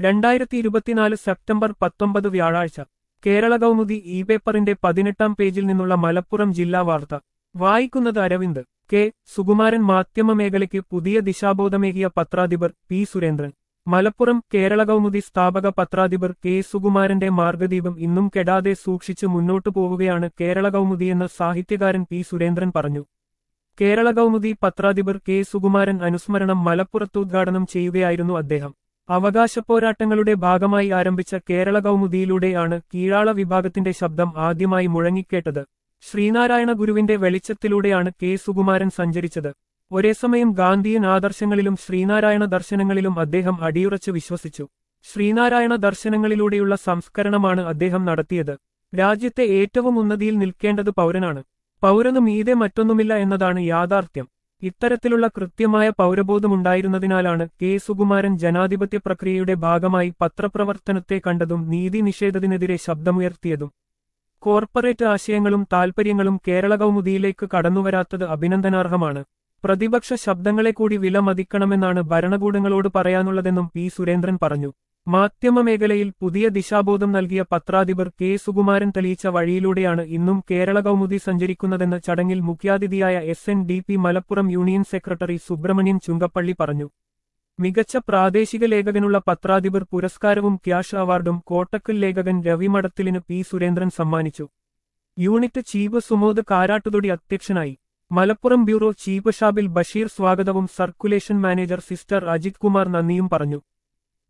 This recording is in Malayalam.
രണ്ടായിരത്തി ഇരുപത്തിനാല് സെപ്റ്റംബർ പത്തൊമ്പത് വ്യാഴാഴ്ച കേരള കൗമുദി ഇ പേപ്പറിന്റെ പതിനെട്ടാം പേജിൽ നിന്നുള്ള മലപ്പുറം ജില്ലാ വാർത്ത വായിക്കുന്നത് അരവിന്ദ് കെ സുകുമാരൻ മാധ്യമ മേഖലയ്ക്ക് പുതിയ ദിശാബോധമേകിയ പത്രാധിപർ പി സുരേന്ദ്രൻ മലപ്പുറം കേരള കൗമുദി സ്ഥാപക പത്രാധിപർ കെ സുകുമാരന്റെ മാർഗദീപം ഇന്നും കെടാതെ സൂക്ഷിച്ചു മുന്നോട്ടു പോവുകയാണ് കേരള കൗമുദിയെന്ന് സാഹിത്യകാരൻ പി സുരേന്ദ്രൻ പറഞ്ഞു കേരള കൗമുദി പത്രാധിപർ കെ സുകുമാരൻ അനുസ്മരണം മലപ്പുറത്ത് ഉദ്ഘാടനം ചെയ്യുകയായിരുന്നു അദ്ദേഹം അവകാശ പോരാട്ടങ്ങളുടെ ഭാഗമായി ആരംഭിച്ച കേരള കൗമുദിയിലൂടെയാണ് കീഴാള വിഭാഗത്തിന്റെ ശബ്ദം ആദ്യമായി മുഴങ്ങിക്കേട്ടത് ശ്രീനാരായണ ഗുരുവിന്റെ വെളിച്ചത്തിലൂടെയാണ് കെ സുകുമാരൻ സഞ്ചരിച്ചത് ഒരേസമയം ഗാന്ധിയൻ ആദർശങ്ങളിലും ശ്രീനാരായണ ദർശനങ്ങളിലും അദ്ദേഹം അടിയുറച്ച് വിശ്വസിച്ചു ശ്രീനാരായണ ദർശനങ്ങളിലൂടെയുള്ള സംസ്കരണമാണ് അദ്ദേഹം നടത്തിയത് രാജ്യത്തെ ഏറ്റവും ഉന്നതിയിൽ നിൽക്കേണ്ടത് പൗരനാണ് പൗരന് മീതെ മറ്റൊന്നുമില്ല എന്നതാണ് യാഥാർത്ഥ്യം ഇത്തരത്തിലുള്ള കൃത്യമായ പൗരബോധമുണ്ടായിരുന്നതിനാലാണ് കെ സുകുമാരൻ ജനാധിപത്യ പ്രക്രിയയുടെ ഭാഗമായി പത്രപ്രവർത്തനത്തെ കണ്ടതും നീതി നിഷേധത്തിനെതിരെ ശബ്ദമുയർത്തിയതും കോർപ്പറേറ്റ് ആശയങ്ങളും താൽപര്യങ്ങളും കേരള കൗമുദിയിലേക്ക് കടന്നുവരാത്തത് അഭിനന്ദനാർഹമാണ് പ്രതിപക്ഷ ശബ്ദങ്ങളെ കൂടി വില മതിക്കണമെന്നാണ് ഭരണകൂടങ്ങളോട് പറയാനുള്ളതെന്നും പി സുരേന്ദ്രൻ പറഞ്ഞു മാധ്യമമേഖലയിൽ പുതിയ ദിശാബോധം നൽകിയ പത്രാധിപർ കെ സുകുമാരൻ തെളിയിച്ച വഴിയിലൂടെയാണ് ഇന്നും കേരള കൗമുദി സഞ്ചരിക്കുന്നതെന്ന് ചടങ്ങിൽ മുഖ്യാതിഥിയായ S N D P Malappuram union secretary Subramanian Chungappally പറഞ്ഞു മികച്ച പ്രാദേശിക ലേഖകനുള്ള പത്രാധിപർ പുരസ്കാരവും ക്യാഷ് അവാർഡും കോട്ടക്കൽ ലേഖകൻ രവി മടത്തിലിന് പി സുരേന്ദ്രൻ സമ്മാനിച്ചു യൂണിറ്റ് ചീഫ് സുമോദ് കാരാട്ടുതൊടി അധ്യക്ഷനായി മലപ്പുറം ബ്യൂറോ ചീഫ് ഷാബിൽ ബഷീർ സ്വാഗതവും circulation manager sister Ajith Kumar നന്ദിയും പറഞ്ഞു